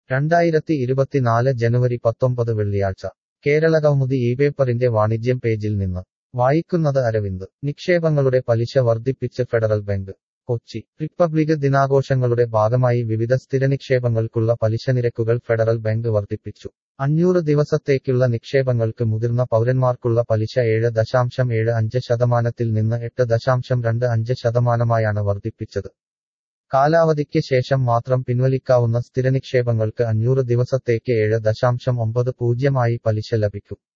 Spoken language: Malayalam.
രണ്ടായിരത്തി ഇരുപത്തിനാല് ജനുവരി പത്തൊമ്പത് വെള്ളിയാഴ്ച കേരള കൗമുദി ഈ പേപ്പറിന്റെ വാണിജ്യം പേജിൽ നിന്ന് വായിക്കുന്നത് അരവിന്ദ് നിക്ഷേപങ്ങളുടെ പലിശ വർദ്ധിപ്പിച്ച് ഫെഡറൽ ബാങ്ക് കൊച്ചി റിപ്പബ്ലിക് ദിനാഘോഷങ്ങളുടെ ഭാഗമായി വിവിധ സ്ഥിരനിക്ഷേപങ്ങൾക്കുള്ള പലിശ നിരക്കുകൾ ഫെഡറൽ ബാങ്ക് വർദ്ധിപ്പിച്ചു അഞ്ഞൂറ് ദിവസത്തേക്കുള്ള നിക്ഷേപങ്ങൾക്ക് മുതിർന്ന പൗരന്മാർക്കുള്ള പലിശ ഏഴ് ദശാംശം ഏഴ് അഞ്ച് ശതമാനത്തിൽ നിന്ന് എട്ട് ദശാംശം രണ്ട് അഞ്ച് ശതമാനമായാണ് വർദ്ധിപ്പിച്ചത് കാലാവധിക്ക് ശേഷം മാത്രം പിൻവലിക്കാവുന്ന സ്ഥിരനിക്ഷേപങ്ങൾക്ക് അഞ്ഞൂറ് ദിവസത്തേക്ക് ഏഴ് ദശാംശം ഒമ്പത് പൂജ്യമായി പലിശ ലഭിക്കും